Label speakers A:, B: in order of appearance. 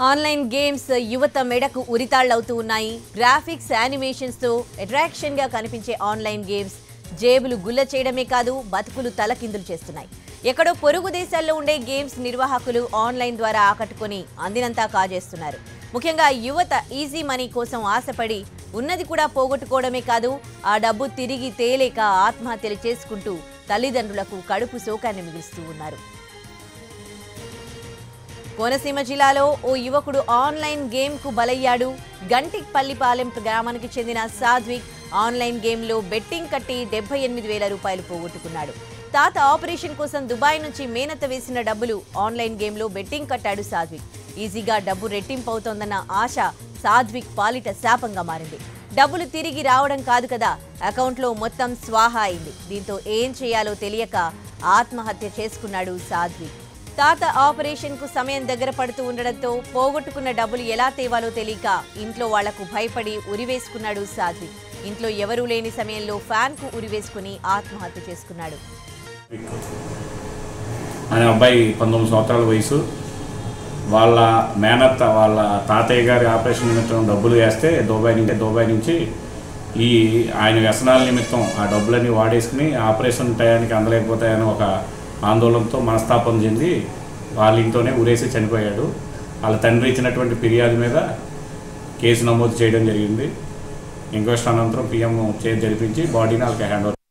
A: online games యువత మెడకు ఉరితాళ్లవుతూ ఉన్నాయి గ్రాఫిక్స్ యానిమేషన్స్ తో అట్రాక్షన్ గా కనిపించే ఆన్లైన్ గేమ్స్ జేబులు గుల్ల చేయడమే కాదు బతుకులు తలకిందులు చేస్తున్నాయి ఎక్కడో పొరుగు దేశాల్లో ఉండే గేమ్స్ నిర్వాహకులు ఆన్లైన్ ద్వారా ఆకట్టుకొని అందినంతా కాజేస్తున్నారు ముఖ్యంగా యువత ఈజీ మనీ కోసం ఆశపడి ఉన్నది కూడా పోగొట్టుకోవడమే కాదు ఆ డబ్బు తిరిగి తేలేక ఆత్మహత్యలు చేసుకుంటూ తల్లిదండ్రులకు కడుపు శోకాన్ని మిగులుస్తూ ఉన్నారు కోనసీమ జిల్లాలో ఓ యువకుడు ఆన్లైన్ గేమ్ కు బలయ్యాడు గంటిపల్లిపాలెం గ్రామానికి చెందిన సాధ్విక్ ఆన్లైన్ గేమ్లో బెట్టింగ్ కట్టి డెబ్బై ఎనిమిది వేల రూపాయలు పోగొట్టుకున్నాడు తాత ఆపరేషన్ కోసం దుబాయ్ నుంచి మేనత వేసిన డబ్బులు ఆన్లైన్ గేమ్లో బెట్టింగ్ కట్టాడు సాధ్విక్ ఈజీగా డబ్బు రెట్టింపు అవుతోందన్న ఆశ సాధ్విక్ పాలిట శాపంగా మారింది డబ్బులు తిరిగి రావడం కాదు కదా అకౌంట్లో మొత్తం స్వాహా అయింది దీంతో ఏం చేయాలో తెలియక ఆత్మహత్య చేసుకున్నాడు సాధ్విక్ తాత ఆపరేషన్ కు సమయం దగ్గర పడుతూ ఉండడంతో పోగొట్టుకున్న డబ్బులు ఎలా తేవాలో తెలియక ఇంట్లో వాళ్లకు భయపడి ఉరివేసుకున్నాడు సాధ్విక్ ఇంట్లో ఎవరూ లేని సమయంలో ఫ్యాన్ కు ఉరివేసుకుని ఆత్మహత్య చేసుకున్నాడు
B: అనే అబ్బాయి పంతొమ్మిది సంవత్సరాల వయసు వాళ్ళ మేనత్త వాళ్ళ తాతయ్య గారి ఆపరేషన్ నిమిత్తం డబ్బులు వేస్తే దుబాయ్ నుంచి దుబాయ్ నుంచి ఈ ఆయన వ్యసనాల నిమిత్తం ఆ డబ్బులన్నీ వాడేసుకుని ఆపరేషన్ టయానికి అందలేకపోతాయని ఒక ఆందోళనతో మనస్తాపం చెంది వాళ్ళ ఇంట్లోనే ఊరేసి చనిపోయాడు వాళ్ళ తండ్రి ఇచ్చినటువంటి ఫిర్యాదు మీద కేసు నమోదు చేయడం జరిగింది ఇంక్వెస్ట్ అనంతరం పిఎం చే జరిపించి బాడీని వాళ్ళకి హ్యాండ్ ఓవర్